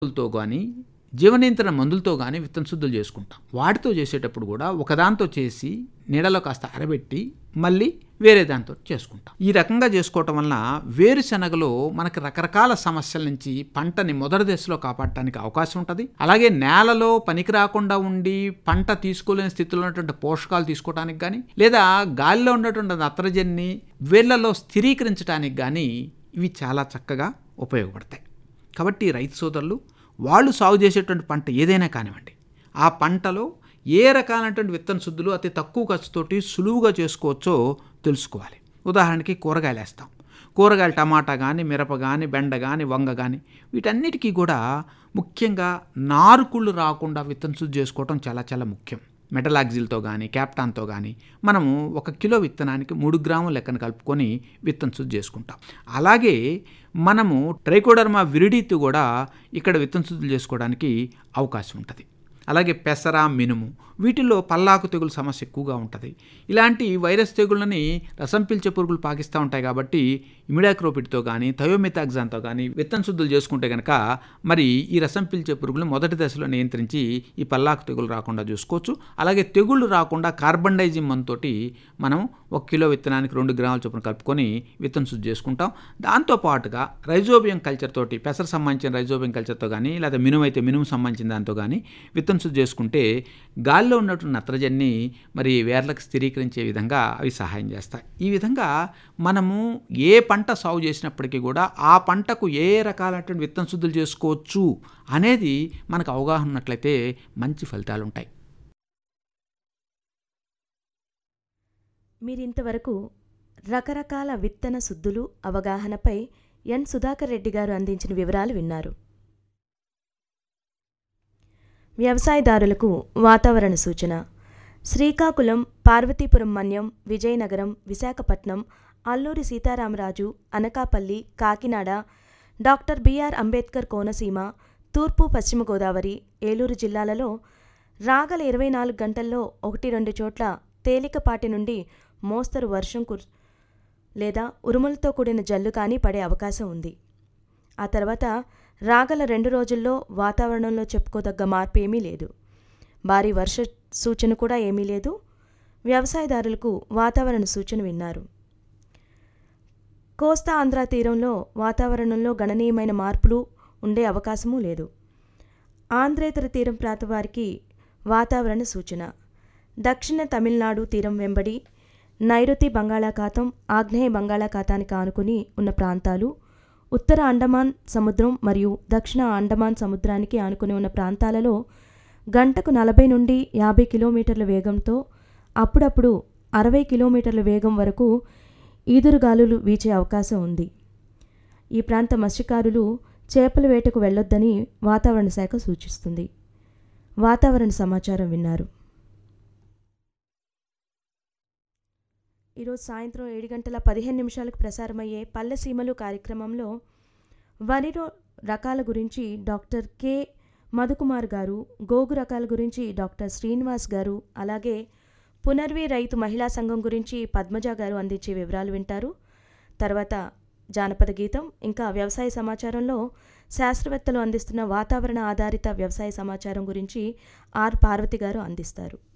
తో కానీ జీవనియంత్రణ మందులతో కానీ విత్తన శుద్ధులు చేసుకుంటాం వాటితో చేసేటప్పుడు కూడా ఒకదాంతో చేసి నీడలో కాస్త అరబెట్టి మళ్ళీ వేరే దాంతో చేసుకుంటాం ఈ రకంగా చేసుకోవటం వలన వేరుశనగలో మనకి రకరకాల సమస్యల నుంచి పంటని మొదటి దశలో కాపాడటానికి అవకాశం ఉంటుంది అలాగే నేలలో పనికి రాకుండా ఉండి పంట తీసుకోలేని స్థితిలో ఉన్నటువంటి పోషకాలు తీసుకోవడానికి కానీ లేదా గాలిలో ఉన్నటువంటి నత్రజన్ని వేర్లలో స్థిరీకరించడానికి కానీ ఇవి చాలా చక్కగా ఉపయోగపడతాయి కాబట్టి రైతు సోదరులు వాళ్ళు సాగు చేసేటువంటి పంట ఏదైనా కానివ్వండి ఆ పంటలో ఏ రకాలైనటువంటి విత్తన శుద్ధులు అతి తక్కువ ఖర్చుతోటి సులువుగా చేసుకోవచ్చో తెలుసుకోవాలి ఉదాహరణకి కూరగాయలు వేస్తాం కూరగాయలు టమాటా కానీ మిరప కానీ బెండ కానీ వంగ కానీ వీటన్నిటికీ కూడా ముఖ్యంగా నారుకుళ్ళు రాకుండా విత్తన శుద్ధి చేసుకోవటం చాలా చాలా ముఖ్యం మెటలాక్జిల్తో కానీ క్యాప్టాన్తో కానీ మనము ఒక కిలో విత్తనానికి మూడు గ్రాముల లెక్కన కలుపుకొని విత్తన శుద్ధి చేసుకుంటాం అలాగే మనము ట్రైకోడర్మా విరిడితో కూడా ఇక్కడ విత్తన శుద్ధులు చేసుకోవడానికి అవకాశం ఉంటుంది అలాగే పెసర మినుము వీటిల్లో పల్లాకు తెగులు సమస్య ఎక్కువగా ఉంటుంది ఇలాంటి వైరస్ తెగుళ్ళని రసం పీల్చే పురుగులు పాకిస్తూ ఉంటాయి కాబట్టి ఇమిడాక్రోపిడ్తో కానీ థయోమితాగ్జాన్తో కానీ విత్తన శుద్ధులు చేసుకుంటే కనుక మరి ఈ రసం పీల్చే పురుగులు మొదటి దశలో నియంత్రించి ఈ పల్లాకు తెగులు రాకుండా చూసుకోవచ్చు అలాగే తెగుళ్ళు రాకుండా కార్బన్ డైజిమ్ మందుతోటి మనం ఒక కిలో విత్తనానికి రెండు గ్రాముల చొప్పున కలుపుకొని విత్తన శుద్ధి చేసుకుంటాం దాంతోపాటుగా రైజోబియం కల్చర్ తోటి పెసర సంబంధించిన రైజోబియం కల్చర్తో కానీ లేదా మినుము అయితే మినుము సంబంధించిన దాంతో కానీ విత్తన శుద్ధి చేసుకుంటే గాలిలో ఉన్నటువంటి నత్రజన్ని మరి వేర్లకు స్థిరీకరించే విధంగా అవి సహాయం చేస్తాయి ఈ విధంగా మనము ఏ పంట సాగు చేసినప్పటికీ కూడా ఆ పంటకు ఏ రకాలైనటువంటి విత్తన శుద్ధులు చేసుకోవచ్చు అనేది మనకు అవగాహన ఉన్నట్లయితే మంచి ఫలితాలు ఉంటాయి మీరింతవరకు రకరకాల విత్తన శుద్ధులు అవగాహనపై ఎన్ సుధాకర్ రెడ్డి గారు అందించిన వివరాలు విన్నారు వ్యవసాయదారులకు వాతావరణ సూచన శ్రీకాకుళం పార్వతీపురం మన్యం విజయనగరం విశాఖపట్నం అల్లూరి సీతారామరాజు అనకాపల్లి కాకినాడ డాక్టర్ బిఆర్ అంబేద్కర్ కోనసీమ తూర్పు పశ్చిమ గోదావరి ఏలూరు జిల్లాలలో రాగల ఇరవై నాలుగు గంటల్లో ఒకటి రెండు చోట్ల తేలికపాటి నుండి మోస్తరు వర్షం కుర్ లేదా ఉరుములతో కూడిన జల్లు కానీ పడే అవకాశం ఉంది ఆ తర్వాత రాగల రెండు రోజుల్లో వాతావరణంలో చెప్పుకోదగ్గ మార్పు ఏమీ లేదు భారీ వర్ష సూచన కూడా ఏమీ లేదు వ్యవసాయదారులకు వాతావరణ సూచన విన్నారు కోస్తా ఆంధ్ర తీరంలో వాతావరణంలో గణనీయమైన మార్పులు ఉండే అవకాశమూ లేదు ఆంధ్రేతర తీరం ప్రాంత వారికి వాతావరణ సూచన దక్షిణ తమిళనాడు తీరం వెంబడి నైరుతి బంగాళాఖాతం ఆగ్నేయ బంగాళాఖాతానికి ఆనుకుని ఉన్న ప్రాంతాలు ఉత్తర అండమాన్ సముద్రం మరియు దక్షిణ అండమాన్ సముద్రానికి ఆనుకుని ఉన్న ప్రాంతాలలో గంటకు నలభై నుండి యాభై కిలోమీటర్ల వేగంతో అప్పుడప్పుడు అరవై కిలోమీటర్ల వేగం వరకు ఈదురుగాలులు వీచే అవకాశం ఉంది ఈ ప్రాంత మత్స్యకారులు చేపల వేటకు వెళ్ళొద్దని వాతావరణ శాఖ సూచిస్తుంది వాతావరణ సమాచారం విన్నారు ఈరోజు సాయంత్రం ఏడు గంటల పదిహేను నిమిషాలకు ప్రసారమయ్యే పల్లెసీమలు కార్యక్రమంలో వరిలో రకాల గురించి డాక్టర్ కె మధుకుమార్ గారు గోగు రకాల గురించి డాక్టర్ శ్రీనివాస్ గారు అలాగే పునర్వి రైతు మహిళా సంఘం గురించి పద్మజ గారు అందించే వివరాలు వింటారు తర్వాత జానపద గీతం ఇంకా వ్యవసాయ సమాచారంలో శాస్త్రవేత్తలు అందిస్తున్న వాతావరణ ఆధారిత వ్యవసాయ సమాచారం గురించి ఆర్ పార్వతి గారు అందిస్తారు